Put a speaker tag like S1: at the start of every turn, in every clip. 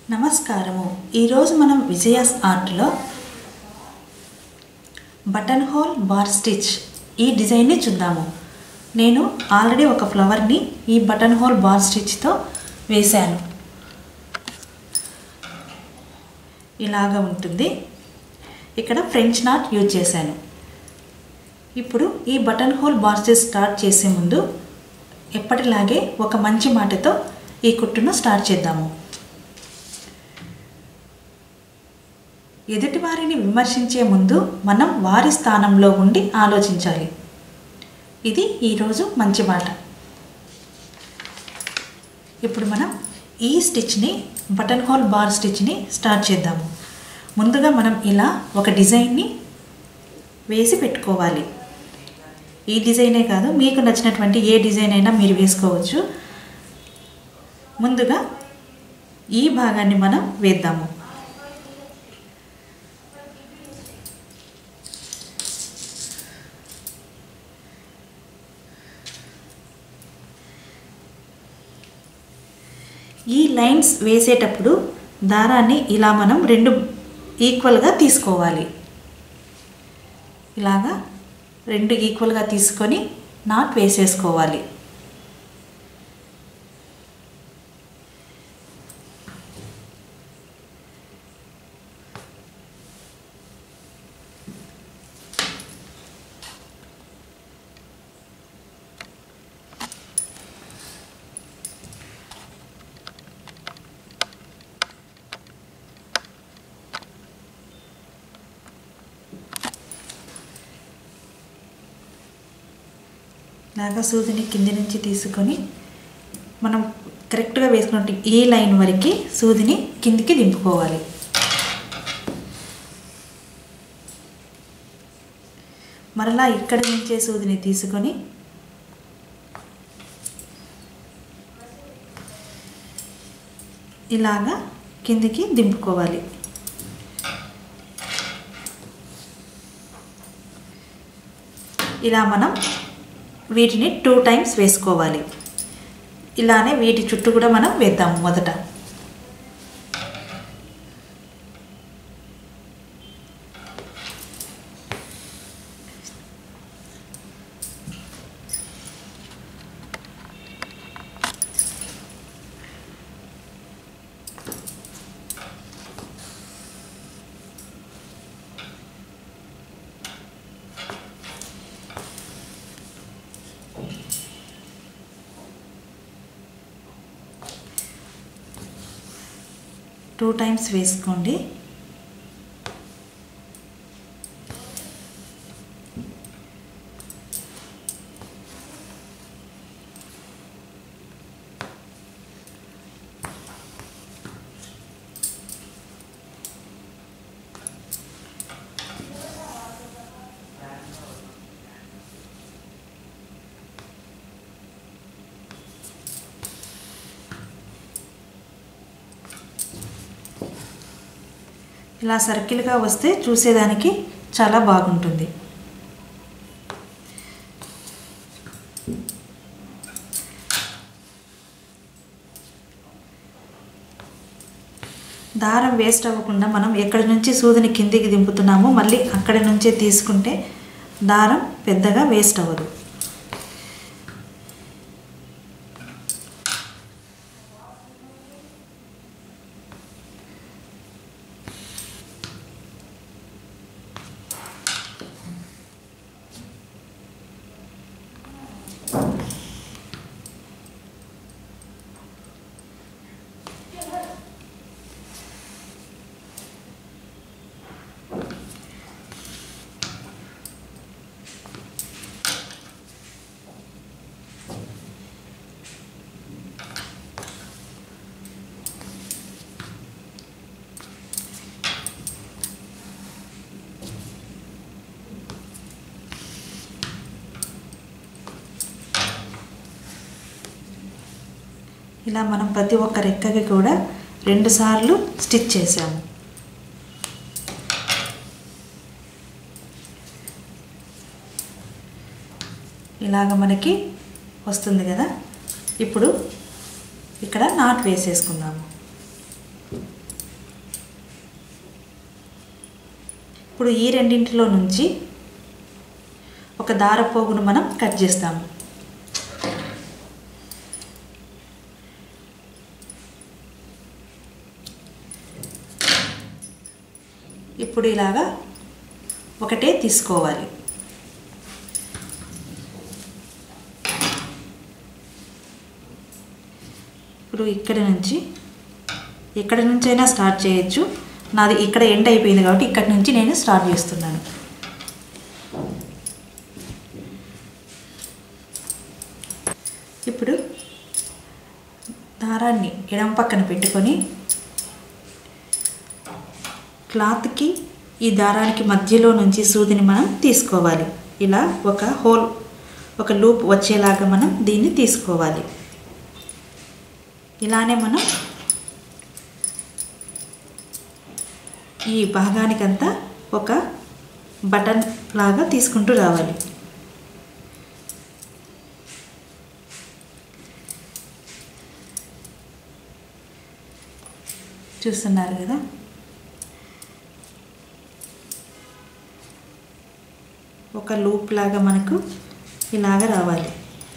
S1: నమస్కారము ఈరోజు మనం విజయాస్ ఆర్ట్లో బటన్ హోల్ బార్ స్టిచ్ ఈ డిజైన్ని చూద్దాము నేను ఆల్రెడీ ఒక ఫ్లవర్ని ఈ బటన్ హోల్ బార్ స్టిచ్తో వేశాను ఇలాగ ఉంటుంది ఇక్కడ ఫ్రెంచ్ నాట్ యూజ్ చేశాను ఇప్పుడు ఈ button hole bar stitch start చేసే ముందు ఎప్పటిలాగే ఒక మంచి మాటతో ఈ కుట్టును స్టార్ట్ చేద్దాము ఎదుటి వారిని విమర్శించే ముందు మనం వారి స్థానంలో ఉండి ఆలోచించాలి ఇది ఈరోజు మంచి మాట ఇప్పుడు మనం ఈ స్టిచ్ని బటన్ హోల్ బార్ స్టిచ్ని స్టార్ట్ చేద్దాము ముందుగా మనం ఇలా ఒక డిజైన్ని వేసి పెట్టుకోవాలి ఈ డిజైనే కాదు మీకు నచ్చినటువంటి ఏ డిజైన్ అయినా మీరు వేసుకోవచ్చు ముందుగా ఈ భాగాన్ని మనం వేద్దాము ఈ లైన్స్ వేసేటప్పుడు దారాన్ని ఇలా మనం రెండు ఈక్వల్గా తీసుకోవాలి ఇలాగా రెండు ఈక్వల్గా తీసుకొని నాట్ వేసేసుకోవాలి ఇలాగా సూదిని కింది నుంచి తీసుకొని మనం కరెక్ట్గా వేసుకున్నట్టు ఈ లైన్ వరకు సూదిని కిందికి దింపుకోవాలి మరలా ఇక్కడ నుంచే సూదిని తీసుకొని ఇలాగా కిందికి దింపుకోవాలి ఇలా మనం వీటిని టూ టైమ్స్ వేసుకోవాలి ఇలానే వీటి చుట్టూ కూడా మనం వేద్దాము మొదట టూ టైమ్స్ వేసుకోండి ఇలా సర్కిల్గా వస్తే చూసేదానికి చాలా బాగుంటుంది దారం వేస్ట్ అవ్వకుండా మనం ఎక్కడి నుంచి సూదిని కిందికి దింపుతున్నామో మళ్ళీ అక్కడి నుంచే తీసుకుంటే దారం పెద్దగా వేస్ట్ అవ్వదు ఇలా మనం ప్రతి ఒక్క రెక్కకి కూడా రెండు సార్లు స్టిచ్ చేసాము ఇలాగ మనకి వస్తుంది కదా ఇప్పుడు ఇక్కడ నాట్ వేసేసుకుందాము ఇప్పుడు ఈ రెండింటిలో నుంచి ఒక దార పోగును మనం కట్ చేస్తాము ఇప్పుడు ఇలాగా ఒకటే తీసుకోవాలి ఇప్పుడు ఇక్కడ నుంచి ఎక్కడి నుంచైనా స్టార్ట్ చేయొచ్చు నాది ఇక్కడ ఎండ్ అయిపోయింది కాబట్టి ఇక్కడ నుంచి నేను స్టార్ట్ చేస్తున్నాను ఇప్పుడు దారాన్ని ఎడమ పక్కన పెట్టుకొని క్లాత్కి ఈ దారానికి మధ్యలో నుంచి సూదిని మనం తీసుకోవాలి ఇలా ఒక హోల్ ఒక లూప్ వచ్చేలాగా మనం దీన్ని తీసుకోవాలి ఇలానే మనం ఈ భాగానికంతా ఒక బటన్ లాగా తీసుకుంటూ రావాలి చూస్తున్నారు కదా ఒక లూప్ లాగా మనకు ఇలాగ రావాలి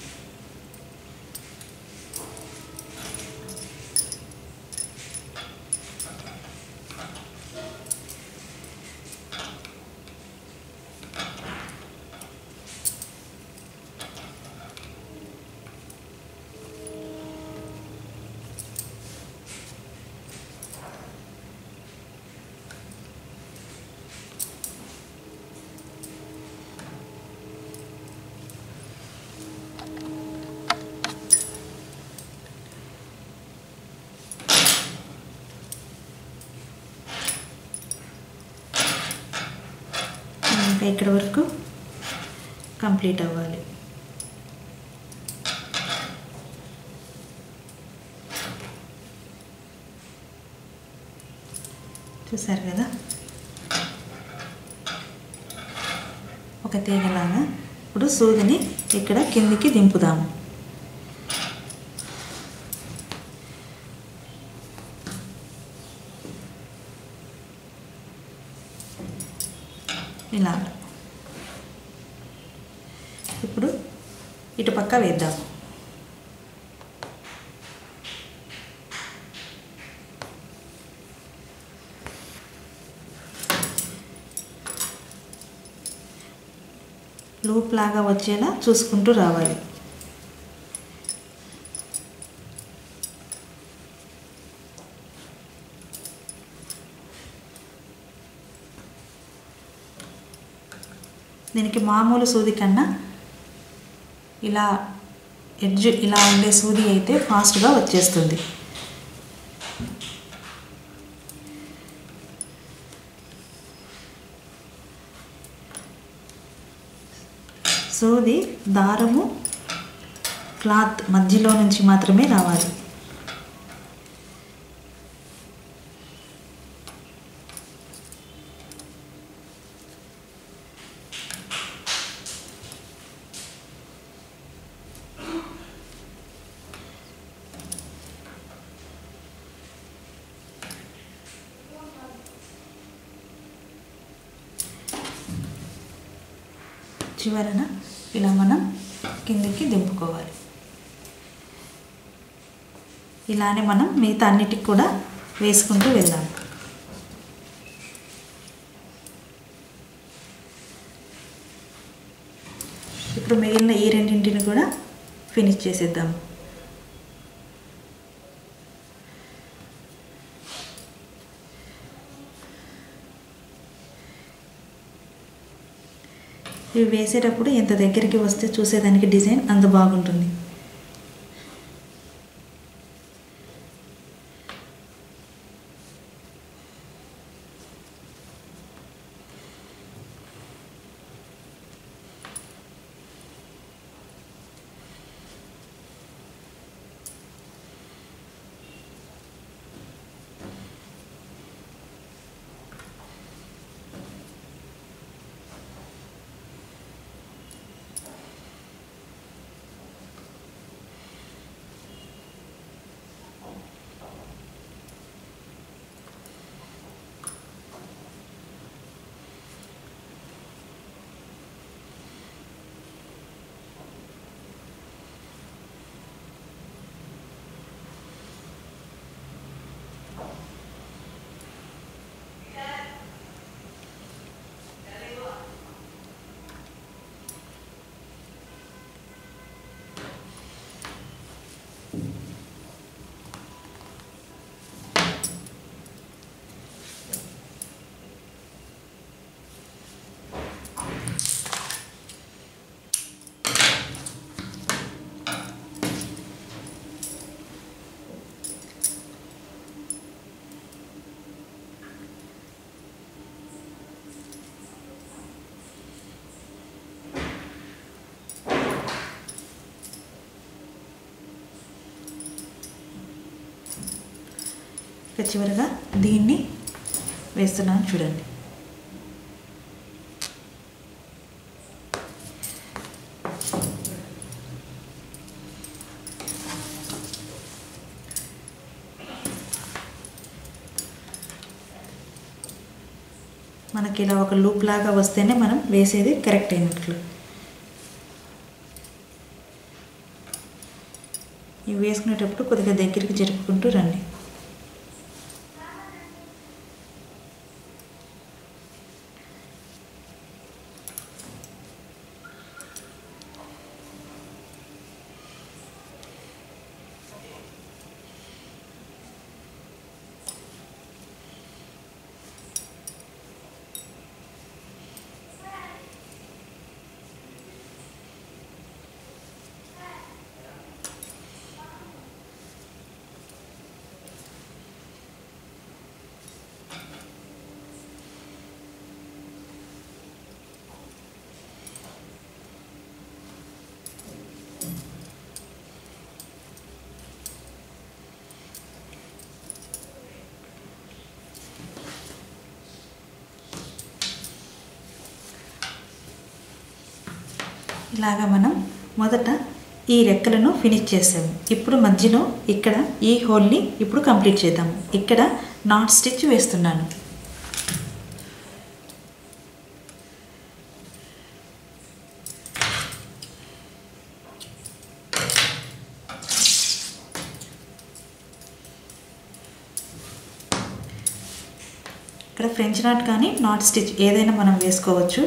S1: ఇంకా ఇక్కడ వరకు కంప్లీట్ అవ్వాలి చూసారు కదా ఒక తీగలాగా ఇప్పుడు సూదిని ఇక్కడ కిందికి దింపుదాము ఇలా ఇప్పుడు ఇటు పక్క వేద్దాము లూప్ లాగా వచ్చేలా చూసుకుంటూ రావాలి దీనికి మామూలు సూది కన్నా ఇలా ఎడ్జ్ ఇలా ఉండే సూది అయితే ఫాస్ట్గా వచ్చేస్తుంది సూది దారము క్లాత్ మధ్యలో నుంచి మాత్రమే రావాలి చివరన ఇలా మనం కిందికి దింపుకోవాలి ఇలానే మనం మిగతా అన్నిటికి కూడా వేసుకుంటూ వెళ్దాం ఇప్పుడు మిగిలిన ఈ రెండింటిని కూడా ఫినిష్ చేసేద్దాం ఇవి వేసేటప్పుడు ఎంత దగ్గరికి వస్తే చూసేదానికి డిజైన్ అంత బాగుంటుంది ఇక చివరిగా దీన్ని వేస్తున్నాను చూడండి మనకి ఇలా ఒక లూప్ లాగా వస్తేనే మనం వేసేది కరెక్ట్ అయినట్లు ఇవి వేసుకునేటప్పుడు కొద్దిగా దగ్గరికి జరుపుకుంటూ రండి ఇలాగా మనం మొదట ఈ రెక్కలను ఫినిష్ చేసాము ఇప్పుడు మధ్యలో ఇక్కడ ఈ హోల్ని ఇప్పుడు కంప్లీట్ చేద్దాము ఇక్కడ నాట్ స్టిచ్ వేస్తున్నాను ఇక్కడ ఫ్రెంచ్ నాట్ కానీ నాట్ స్టిచ్ ఏదైనా మనం వేసుకోవచ్చు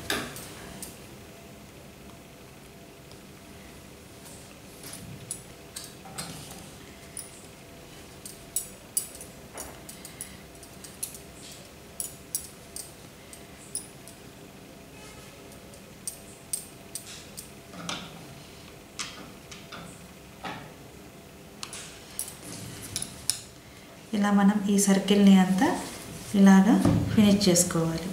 S1: ఇలా మనం ఈ సర్కిల్ని అంతా ఇలాగా ఫినిష్ చేసుకోవాలి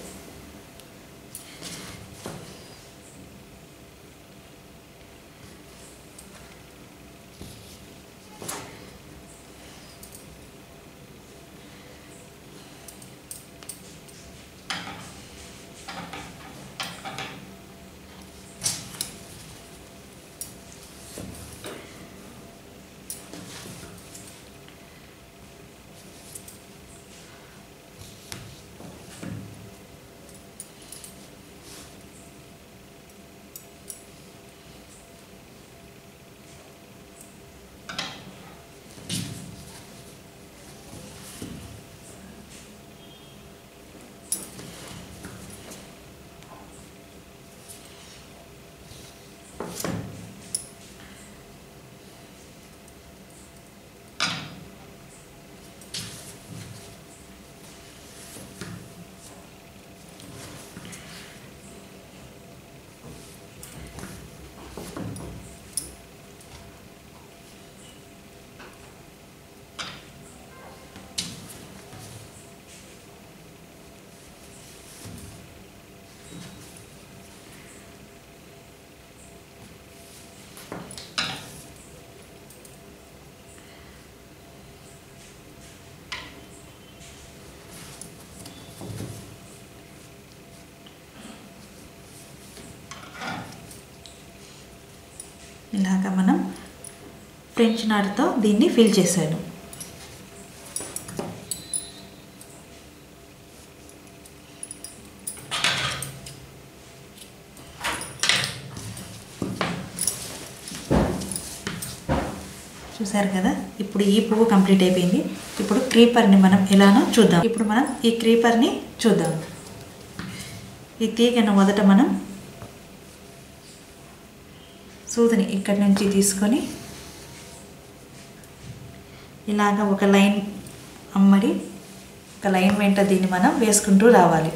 S1: ఇలాగ మనం ఫ్రెంచ్ నాట్తో దీన్ని ఫిల్ చేశాను చూసారు కదా ఇప్పుడు ఈ పువ్వు కంప్లీట్ అయిపోయింది ఇప్పుడు క్రీపర్ని మనం ఎలానో చూద్దాం ఇప్పుడు మనం ఈ క్రీపర్ని చూద్దాం ఈ తీగను మొదట మనం సూదిని ఇక్కడి నుంచి తీసుకొని ఇలాగ ఒక లైన్ అమ్మడి ఒక లైన్ వెంట దీన్ని మనం వేసుకుంటూ రావాలి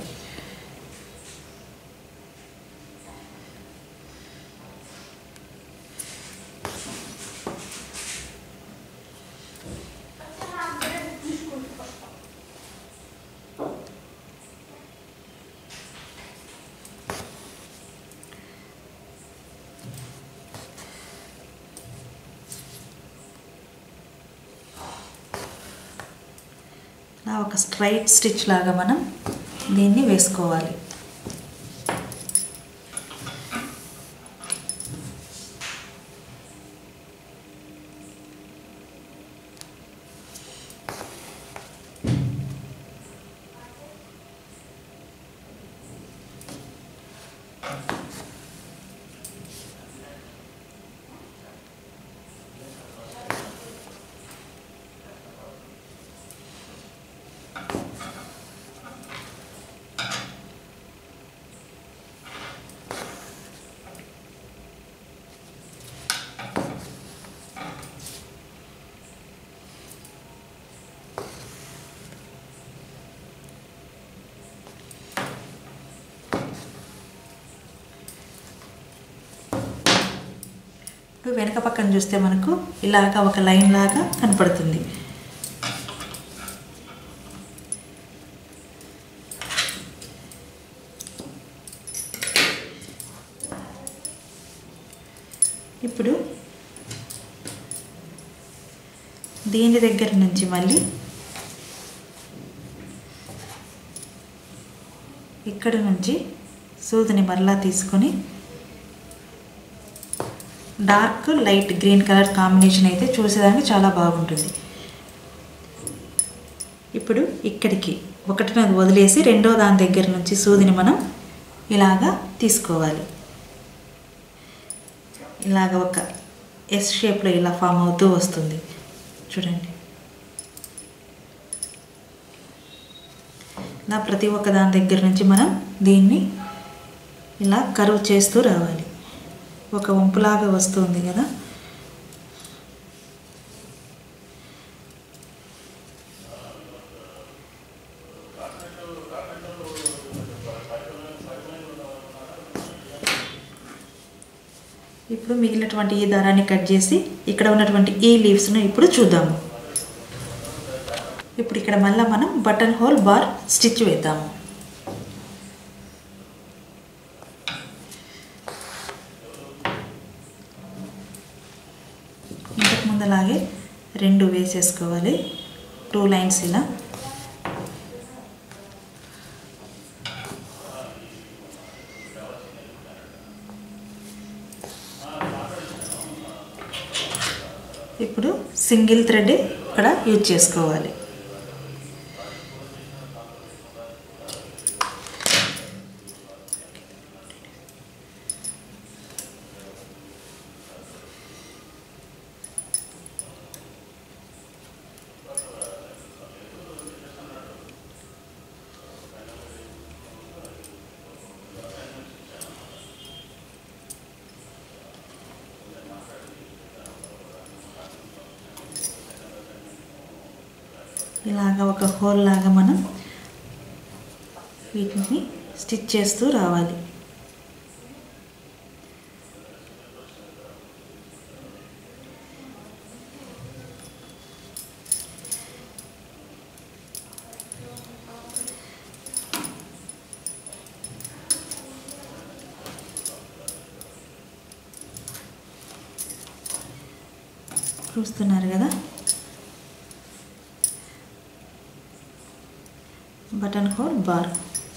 S1: ఒక స్ట్రైట్ స్టిచ్ లాగా మనం దీన్ని వేసుకోవాలి ఇప్పుడు వెనక పక్కన చూస్తే మనకు ఇలాగా ఒక లైన్ లాగా కనపడుతుంది ఇప్పుడు దీని దగ్గర నుంచి మళ్ళీ ఇక్కడ నుంచి సూదిని మరలా తీసుకొని dark light green colour combination అయితే చూసేదానికి చాలా బాగుంటుంది ఇప్పుడు ఇక్కడికి ఒకటినది వదిలేసి రెండో దాని దగ్గర నుంచి సూదిని మనం ఇలాగా తీసుకోవాలి ఇలాగ ఒక ఎస్ షేప్లో ఇలా ఫామ్ అవుతూ వస్తుంది చూడండి ఇలా ప్రతి ఒక్క దాని దగ్గర నుంచి మనం దీన్ని ఇలా కరువు చేస్తూ రావాలి ఒక వంపులాగా వస్తుంది కదా ఇప్పుడు మిగిలినటువంటి ఈ దారాన్ని కట్ చేసి ఇక్కడ ఉన్నటువంటి ఈ లీవ్స్ను ఇప్పుడు చూద్దాము ఇప్పుడు ఇక్కడ మళ్ళీ మనం బటన్ హోల్ బార్ స్టిచ్ వేద్దాము ఇంతకు ముందులాగే రెండు వేసేసుకోవాలి టూ లైన్స్ ఇలా ఇప్పుడు సింగిల్ థ్రెడ్ ఇక్కడ యూజ్ చేసుకోవాలి ఇలాగ ఒక హోల్ లాగా మనం వీటిని స్టిచ్ చేస్తూ రావాలి చూస్తున్నారు కదా బటన్ హోల్ బార్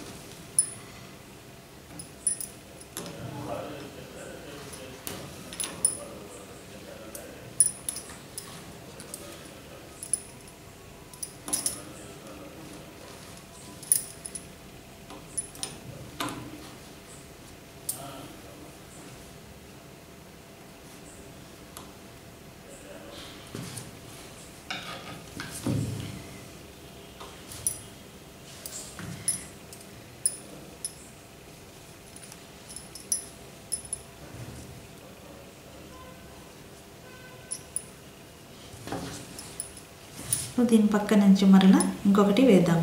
S1: దీని పక్క నుంచి మరలా ఇంకొకటి వేద్దాం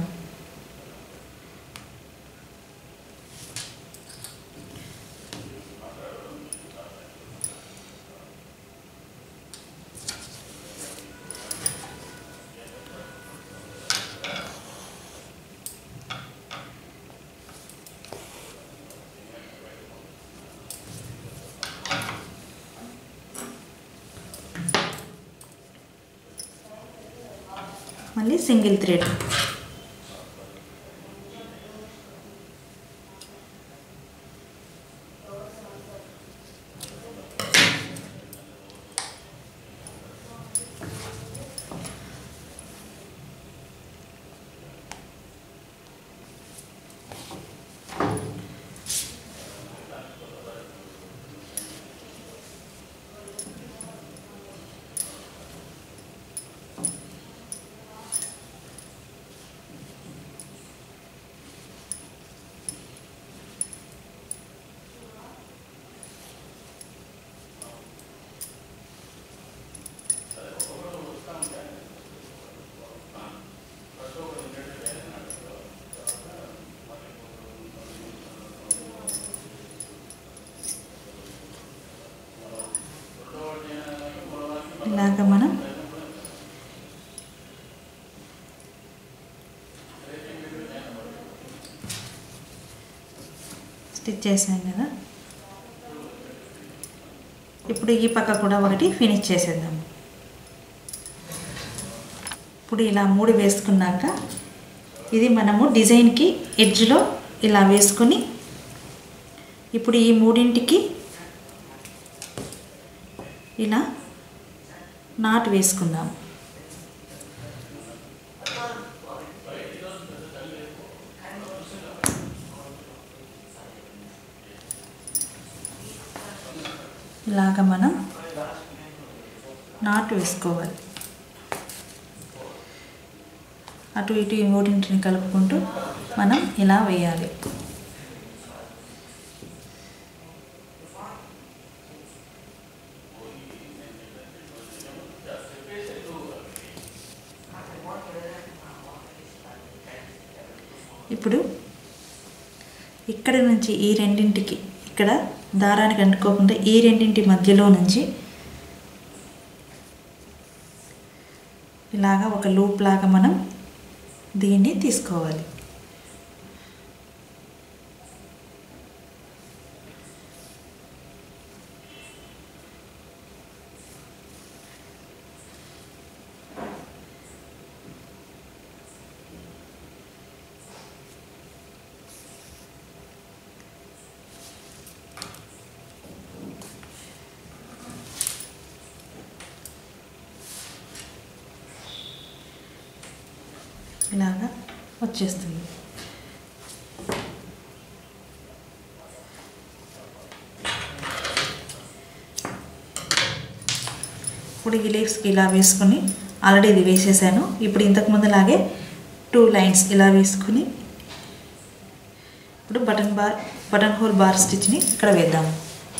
S1: మళ్ళీ సింగిల్ థ్రెడ్ ఇలాగ మనం స్టిచ్ చేసాం కదా ఇప్పుడు ఈ పక్క కూడా ఒకటి ఫినిష్ చేసేద్దాం ఇప్పుడు ఇలా మూడు వేసుకున్నాక ఇది మనము డిజైన్కి ఎడ్జ్లో ఇలా వేసుకుని ఇప్పుడు ఈ మూడింటికి ఇలా నాట్ వేసుకుందాం ఇలాగ మనం నాటు వేసుకోవాలి అటు ఇటు ఈ మూడింటిని కలుపుకుంటూ మనం ఇలా వేయాలి ఇప్పుడు ఇక్కడ నుంచి ఈ రెండింటికి ఇక్కడ దారానికి అంటుకోకుండా ఈ రెండింటి మధ్యలో నుంచి ఇలాగా ఒక లూప్ లాగా మనం దీన్ని తీసుకోవాలి ఇలాగా వచ్చేస్తుంది ఇప్పుడు ఈ లీవ్స్కి ఇలా వేసుకొని ఆల్రెడీ ఇది వేసేసాను ఇప్పుడు ఇంతకు ముందులాగే టూ లైన్స్ ఇలా వేసుకుని ఇప్పుడు button bar button hole bar స్టిచ్ని ఇక్కడ వేద్దాము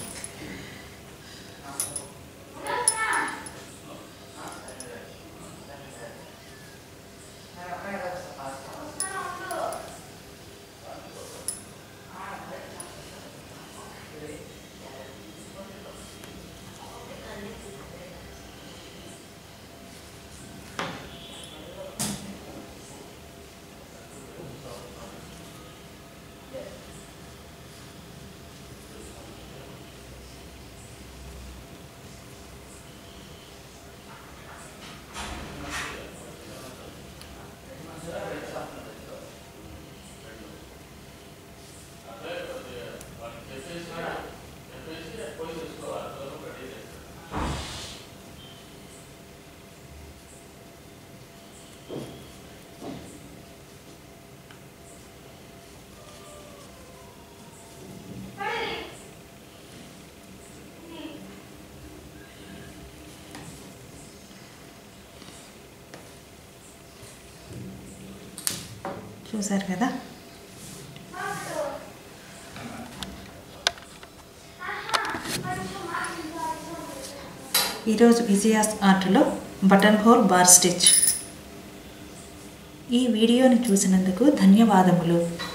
S1: చూసారు కదా ఈరోజు విజయాస్ ఆర్ట్లో బటన్ హోల్ బార్ స్టిచ్ ఈ వీడియోని చూసినందుకు ధన్యవాదములు